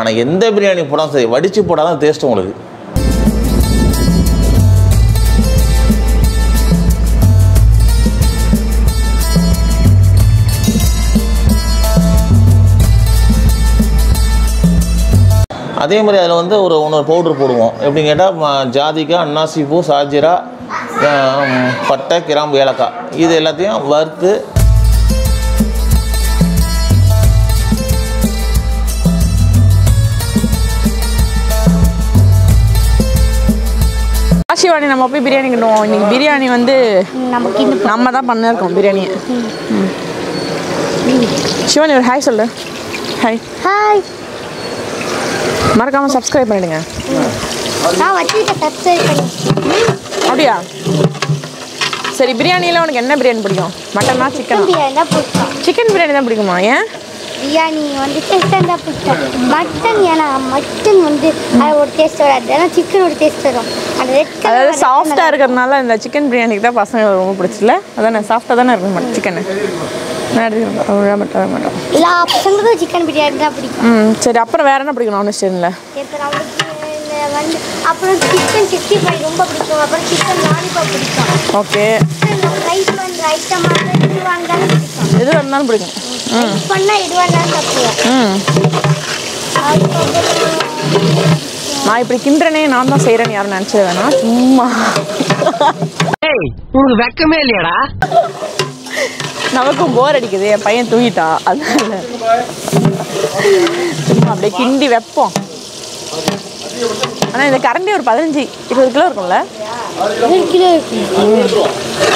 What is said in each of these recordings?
ஆனால் எந்த பிரியாணி போடாலும் சரி வடித்து போட்டால் தான் டேஸ்ட் உங்களுக்கு அதே மாதிரி அதில் வந்து ஒரு இன்னொரு பவுடர் போடுவோம் எப்படின்னு கேட்டால் ஜாதிக்காய் அன்னாசி பூ சாஜிரா ஆம், பட்டை கிராம்பு ஏலக்காய் இது எல்லாத்தையும் வறுத்து ஆசிவாணி நம்ம போய் பிரியாணி கிண்டுவோம் இன்னைக்கு பிரியாணி வந்து நமக்கு இந்த நம்ம தான் பண்ணிருக்கோம் பிரியாணியை சிவானி ஒரு ஹாய் சொல்லு ஹாய் ஹாய் மறக்காமல் சப்ஸ்கிரைப் பண்ணிடுங்க நான் வச்சுக்கிட்ட சப்ஸ்கிரைப் பண்ணி அப்படியா சரி பிரியாணியில் உனக்கு என்ன பிரியாணி பிடிக்கும் மட்டனா சிக்கனா பிரியாணி தான் பிடிக்கும் சிக்கன் பிரியாணி தான் பிடிக்குமா ஏன் பிரியாணி வந்து சிக்கன் தான் பிடிக்கும் மட்டன் ஏன்னா மட்டன் வந்து அது ஒரு டேஸ்ட் வராது ஆனால் சிக்கன் ஒரு டேஸ்ட் வரும் அந்த ரெட் அதாவது சாஃப்டாக இருக்கிறதுனால இந்த சிக்கன் பிரியாணிக்கு தான் பசங்க ரொம்ப பிடிச்சல அதானே சாஃப்டாக தானே இருக்கும் மட்டன் சிக்கன் நான் எடுத்துக்கிறேன் அவ்வளோ மட்டும் வர மாட்டோம் எல்லா பசங்களுக்கும் சிக்கன் பிரியாணி தான் பிடிக்கும் ம் சரி அப்புறம் வேற என்ன பிடிக்கும் நான் ஸ்டேனில் இப்போ நம்மளுக்கு இந்த வந்து அப்புறம் சிக்கன் சிக்ஸ்டி ஃபைவ் ரொம்ப பிடிக்கும் அப்புறம் சிக்கன் லாலிபாப் பிடிக்கும் ஓகே ரைஸ் பண்ணுற ஐட்டமாக எது வாங்கினாலும் பிடிக்கும் எது வேணாலும் பிடிக்கும் ரைஸ் பண்ணால் எது வேணாலும் சாப்பிடுவேன் ம் அதுக்கப்புறம் நான் இப்படி கிண்டுறனே நான் தான் செய்கிறேன்னு யாரும் நினச்சது வேணாம் சும்மா ஏய் உனக்கு வெக்கமே இல்லையாடா நமக்கும் போர் அடிக்குது என் பையன் தூங்கிட்டா அதனால சும்மா அப்படியே கிண்டி வைப்போம் ஆனால் இந்த கரண்டி ஒரு பதினஞ்சு இருபது கிலோ இருக்கும்ல ஒரு கிலோ இருக்கும்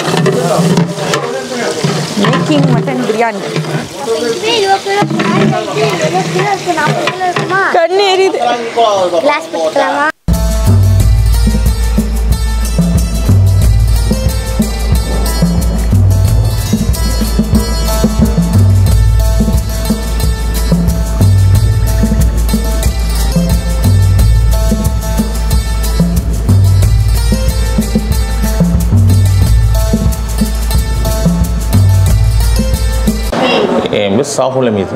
மேக்கிங் மட்டன் பிரியாணி இப்பயே இருபது கிலோ இருக்கு இருபது கிலோ இருக்கு நாற்பது கிலோ இருக்குமா கண்ணு எரியுது கிளாஸ் போட்டுக்கலாமா என் பேர் சாஃபுல்ல மீது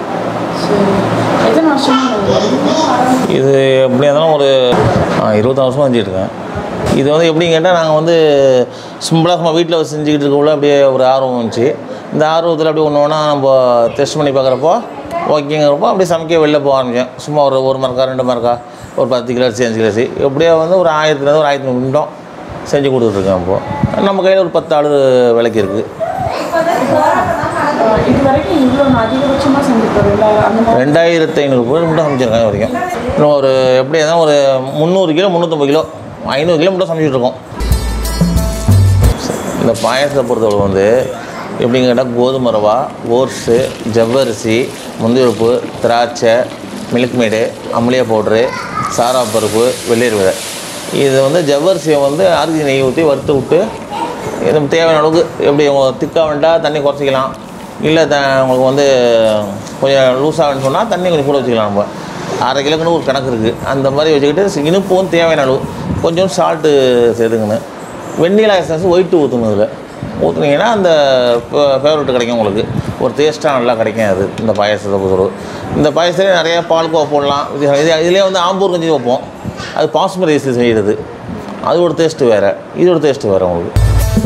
இது எப்படியா இருந்தாலும் ஒரு ஆ, இருபத்தாறு வருஷமாக செஞ்சுட்டு இருக்கேன் இது வந்து எப்படின்னு கேட்டால் நாங்கள் வந்து சிம்பிளாக சும்மா வீட்டில் செஞ்சுக்கிட்டு இருக்கக்குள்ள அப்படியே ஒரு ஆர்வம் வந்துச்சு இந்த ஆர்வத்தில் அப்படியே ஒன்று ஒன்றா நம்ம டெஸ்ட் பண்ணி பார்க்குறப்போ ஓகேங்கிறப்போ அப்படியே சமைக்க வெளில போக ஆரம்பிச்சேன் சும்மா ஒரு ஒரு மரக்கா ரெண்டு மரக்கா ஒரு பத்து கிலோ அரிசி அஞ்சு கிலோ அரிசி எப்படியோ வந்து ஒரு ஆயிரத்துலேருந்து ஒரு ஆயிரத்தி நூறு நிமிடம் செஞ்சு கொடுத்துட்ருக்கேன் இப்போது நம்ம கையில் ஒரு பத்து ஆள் விலைக்கு இருக்குது இது வரைக்கும் இவ்வளோ அதிகபட்சமாக செஞ்சுருக்கோம் ரெண்டாயிரத்து ஐநூறு பேர் மட்டும் சமைச்சிருக்கேன் இது வரைக்கும் இன்னும் ஒரு எப்படி இருந்தால் ஒரு முந்நூறு கிலோ முந்நூற்றம்பது கிலோ ஐநூறு கிலோ மட்டும் சமைச்சிட்டு இருக்கோம் இந்த பாயசத்தை பொறுத்தவரை வந்து எப்படின்னு கேட்டால் கோதுமை ரவா ஓட்ஸு ஜவ்வரிசி முந்திரிப்பருப்பு திராட்சை மில்க் மேடு அம்லியா பவுட்ரு சாரா பருப்பு வெள்ளரி விதை இது வந்து ஜவ்வரிசியை வந்து அரிசி நெய் ஊற்றி வறுத்து விட்டு இது தேவையான அளவுக்கு எப்படி திக்காக வேண்டாம் தண்ணி குறைச்சிக்கலாம் இல்லை த உங்களுக்கு வந்து கொஞ்சம் லூஸாக வேணும்னு சொன்னால் தண்ணி கொஞ்சம் கூட வச்சுக்கலாம் நம்ம அரை கிலோக்குன்னு ஒரு கணக்கு இருக்குது அந்த மாதிரி வச்சுக்கிட்டு இனிப்பும் தேவையான அளவு கொஞ்சம் சால்ட்டு சேர்த்துக்கணும் வெண்ணிலா எசன்ஸ் ஒயிட்டு ஊற்றணும் இதில் ஊற்றுனீங்கன்னா அந்த ஃபேவரட் கிடைக்கும் உங்களுக்கு ஒரு டேஸ்ட்டாக நல்லா கிடைக்கும் அது இந்த பாயசத்தை பொறுத்தளவு இந்த பாயசத்துலேயே நிறைய பால்கோவா போடலாம் இது இது இதுலேயே வந்து ஆம்பூர் கஞ்சி வைப்போம் அது பாஸ்மதி ரைஸ் செய்கிறது அது ஒரு டேஸ்ட்டு வேறு இது ஒரு டேஸ்ட்டு வேறு உங்களுக்கு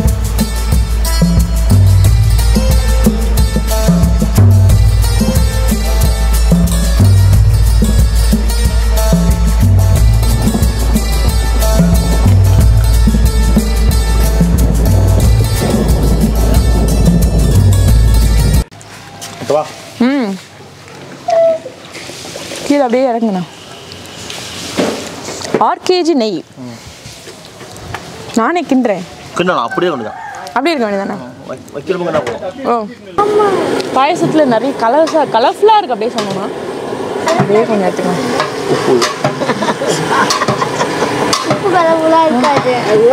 வா ம் கீழே அப்படியே இறங்குண்ணா ஆர்கேஜி நெய் நானே கிண்டுறேன் கிண்டணும் அப்படியே கொண்டு அப்படியே இருக்க வேண்டியதானே வைக்கணும் கிண்டா போதும் ஓ பாயசத்தில் நிறைய கலர்ஸாக கலர்ஃபுல்லாக இருக்குது அப்படியே சொன்னோம்னா அப்படியே கொஞ்சம் எடுத்துக்கலாம் உப்பு கலவுலாம் இருக்காது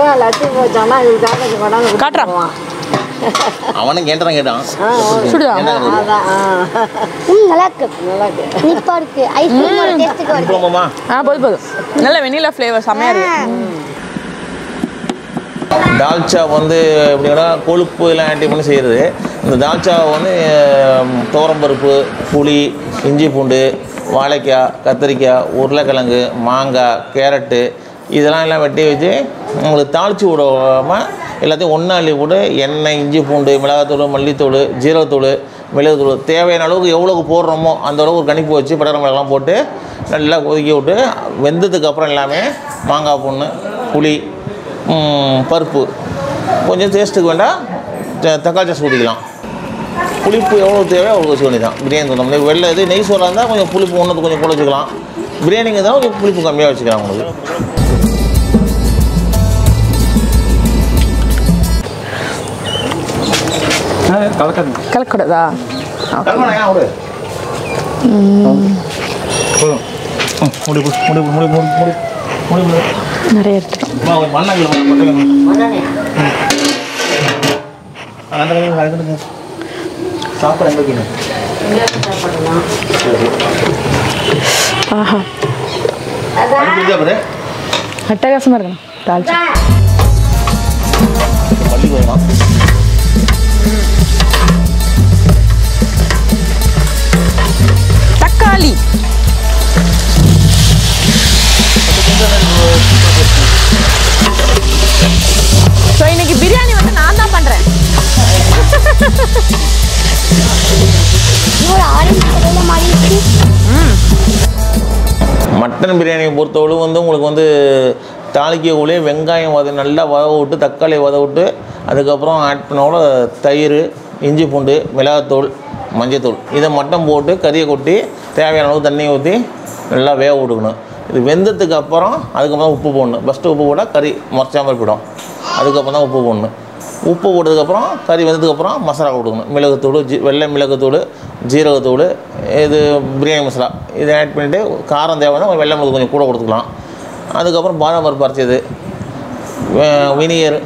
காட்டுறான் அவனும் கேட்டான் கேட்டான் சுடுதா என்ன ம் நல்லா இருக்கு நல்லா இருக்கு இனிப்பா இருக்கு ஐஸ்கிரீமோட டேஸ்ட்டுக்கு வருது போமாமா ஆ போதும் போதும் நல்ல வெண்ணிலா ஃப்ளேவர் செம்மையாக இருக்கு தால்ச்சா வந்து எப்படின்னா கொழுப்பு எல்லாம் ஆட்டி பண்ணி செய்கிறது இந்த தால்ச்சா வந்து துவரம்பருப்பு புளி இஞ்சி பூண்டு வாழைக்காய் கத்திரிக்காய் உருளைக்கிழங்கு மாங்காய் கேரட்டு இதெல்லாம் எல்லாம் வெட்டி வச்சு உங்களுக்கு தாளித்து விடாமல் எல்லாத்தையும் ஒன்றா அள்ளி போட்டு எண்ணெய் இஞ்சி பூண்டு மிளகாத்தூள் மல்லித்தூள் ஜீரகத்தூள் மிளகுத்தூள் தேவையான அளவுக்கு எவ்வளோக்கு போடுறோமோ அந்த அளவுக்கு ஒரு கணிப்பு வச்சு பட்டரை மிளகாலாம் போட்டு நல்லா கொதிக்க விட்டு வெந்ததுக்கு அப்புறம் எல்லாமே மாங்காய் பொண்ணு புளி ம், பருப்பு கொஞ்சம் டேஸ்ட்டுக்கு வேண்டாம் த- தக்காளி சாஸ் ஊற்றிக்கலாம் புளிப்பு எவ்வளோ தேவையோ அவ்வளோ வச்சுக்க வேண்டியதான் பிரியாணி தகுந்த வெள்ளை இது நெய் சோறாக இருந்தால் கொஞ்சம் புளிப்பு ஒன்று கொஞ்சம் கூட வச்சுக்கலாம் பிரியாணிங்க தான் கொஞ்சம் புளிப்பு கம்மியாக வச்சுக்கலாம் உங்களுக்கு கலக்காதுங்க கலக்கூடாதா கல்மனா விடு போதும் ம், முடி முடி முடி முடி முடி முடி முடி முடி நிறைய எடுத்துட்டோம் மண்ணாங்கல் அந்த கடையில் கலக்குதுங்க சாப்பாடு எங்கே வைக்கணும் ஆஹா அட்டகாசமாக இருக்கணும் தாளிச்சு பள்ளி போகலாம் தக்காளி ஸோ இன்னைக்கு பிரியாணி வந்து நான் தான் பண்ணுறேன் ஒரு ஆரஞ்சு கடையில் மாறிடுச்சு மட்டன் பிரியாணியை பொறுத்தவரை வந்து உங்களுக்கு வந்து தாளிக்கக்குள்ளே வெங்காயம் வத நல்லா வதவ விட்டு தக்காளி வதவ விட்டு அதுக்கப்புறம் ஆட் பண்ணோட தயிர் இஞ்சி பூண்டு மிளகாத்தூள் மஞ்சத்தூள் இதை மட்டும் போட்டு கறியை கொட்டி தேவையான அளவு தண்ணி ஊற்றி நல்லா வேக விட்டுக்கணும் இது வெந்ததுக்கு அப்புறம் அதுக்கப்புறம் உப்பு போடணும் ஃபஸ்ட்டு உப்பு போட்டால் கறி மறைச்சாமல் போயிடும் அதுக்கப்புறம் தான் உப்பு போடணும் உப்பு போட்டதுக்கப்புறம் கறி வெந்ததுக்கப்புறம் மசாலா கொடுக்கணும் மிளகுத்தூள் ஜீ வெள்ளை மிளகுத்தூள் ஜீரகத்தூள் இது பிரியாணி மசாலா இதை ஆட் பண்ணிவிட்டு காரம் தேவைன்னா கொஞ்சம் வெள்ளை மிளகு கொஞ்சம் கூட கொடுத்துக்கலாம் அதுக்கப்புறம் பாதாம் பருப்பு அரைச்சது வினிகர்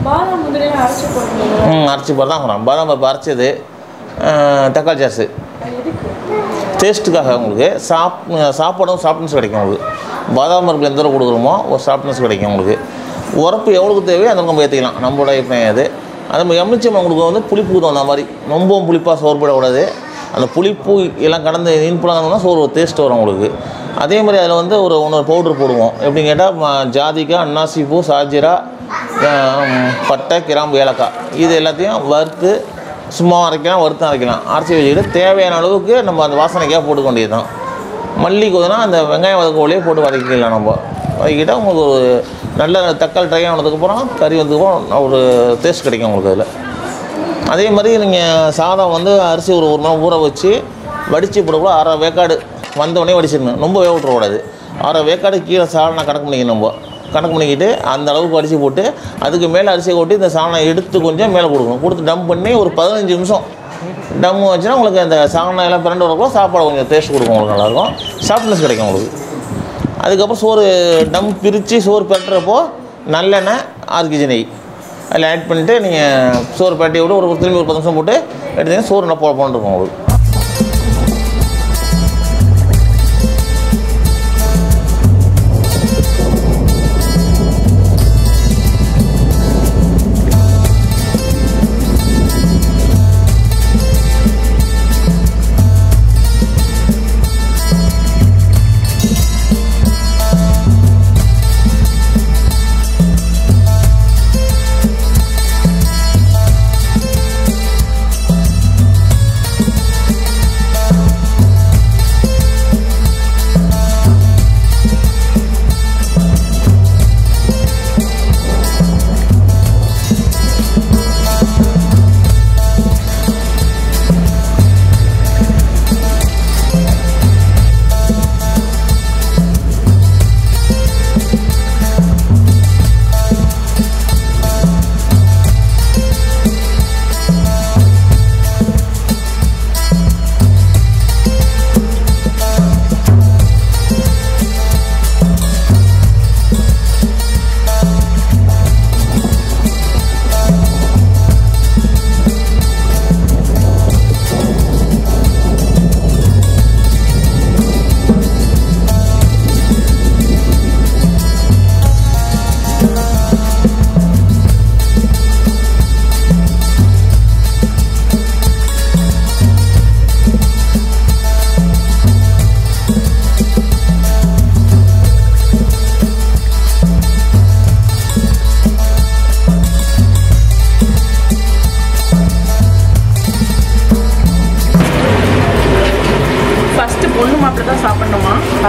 ம் அரைச்சி போட்டு தான் சொல்கிறேன் பாதாம் பருப்பு அரைச்சது அஹ், தக்காளி சாஸு டேஸ்ட்டுக்காக உங்களுக்கு சாப் சாப்பாடும் சாஃப்ட்னஸ் கிடைக்கும் உங்களுக்கு பாதாம் பருப்பு எந்த அளவுக்கு கொடுக்குறோமோ ஒரு சாஃப்ட்னஸ் கிடைக்கும் உங்களுக்கு உரப்பு எவ்வளோக்கு தேவையோ அந்த நம்ம ஏற்றிக்கலாம் நம்மளோட இப்போ அது அதே மாதிரி எம்எச்எம் உங்களுக்கு வந்து புளிப்பு தகுந்த மாதிரி ரொம்பவும் புளிப்பாக சோறு போடக்கூடாது அந்த புளிப்பு எல்லாம் கடந்து இனிப்புலாம் கலந்தோம்னா சோறு டேஸ்ட் வரும் உங்களுக்கு அதே மாதிரி அதில் வந்து ஒரு இன்னொரு பவுட்ரு போடுவோம் எப்படின்னு கேட்டால் ஜாதிக்காய் அன்னாசி பூ சாஜிரா அஹ், பட்டை கிராம்பு ஏலக்காய் இது எல்லாத்தையும் வறுத்து சும்மா அரைக்கலாம் வறுத்து அரைக்கலாம் அரைச்சி வச்சுக்கிட்டு தேவையான அளவுக்கு நம்ம அந்த வாசனைக்காக போட்டுக்க வேண்டியது தான் மல்லி கொதுனா அந்த வெங்காயம் வதக்கோலையே போட்டு வதக்கிக்கலாம் நம்ம வதக்கிட்டால் உங்களுக்கு ஒரு நல்ல தக்காளி ட்ரை ஆனதுக்கப்புறம் கறி வந்ததுக்கப்புறம் ஒரு டேஸ்ட் கிடைக்கும் உங்களுக்கு அதில் அதே மாதிரி நீங்கள் சாதம் வந்து அரிசி ஒரு ஒரு மணி நேரம் ஊற வச்சு வடித்து போடக்கூட அரை வேக்காடு வந்தவொடனே வடிச்சிடணும் ரொம்ப வேக விட்டுறக்கூடாது அரை வேக்காடு கீழே சாதம் கணக்கு பண்ணிக்கணும் நம்ம கணக்கு பண்ணிக்கிட்டு அந்த அளவுக்கு அரிசி போட்டு அதுக்கு மேலே அரிசியை கொட்டி இந்த சாதம் எடுத்து கொஞ்சம் மேலே கொடுக்கணும் கொடுத்து டம்ப் பண்ணி ஒரு பதினஞ்சு நிமிஷம் டம் வச்சுன்னா உங்களுக்கு அந்த சாதம் எல்லாம் பிறண்டு வரப்போ சாப்பாடு கொஞ்சம் டேஸ்ட் கொடுக்கும் உங்களுக்கு நல்லாயிருக்கும் சாஃப்ட்னஸ் கிடைக்கும் உங்களுக்கு அதுக்கப்புறம் சோறு டம் பிரித்து சோறு பெட்டுறப்போ நல்லெண்ணெய் ஆறு கேஜி நெய் அதில் ஆட் பண்ணிவிட்டு நீங்கள் சோறு பெட்டி விட்டு ஒரு திரும்பி ஒரு பத்து நிமிஷம் போட்டு எடுத்தீங்கன்னா சோறு நல்லா போட போட்டுருக்கும் உங்களுக்கு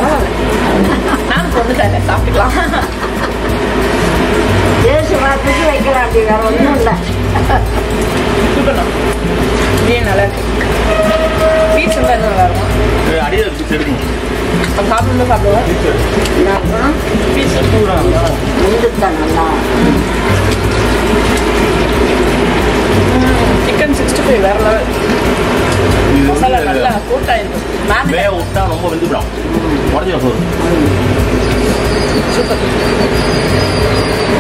நான் பொண்ணு தானே சாப்பிட்டுக்கலாம் தேச வார்த்தைக்கு வைக்கலாம் அப்படி வேற ஒன்றும் இல்லை சூப்பர்ண்ணா பிரியாணி நல்லா இருக்கு பீஸ் இருந்தால் இன்னும் நல்லா இருக்கும் அடியில் இருக்கு எடுக்கணும் நம்ம சாப்பிடும்போது சாப்பிடுவோம் பீஸ் முந்துத்தான் நல்லா சிக்கன் சிக்ஸ்டி ஃபைவ் வேற லெவல் மசாலா நல்லா கூட்டாயிருக்கும் நான் வேக விட்டா ரொம்ப வெந்துவிடும் உடஞ்சிடும் சோறு சூப்பர்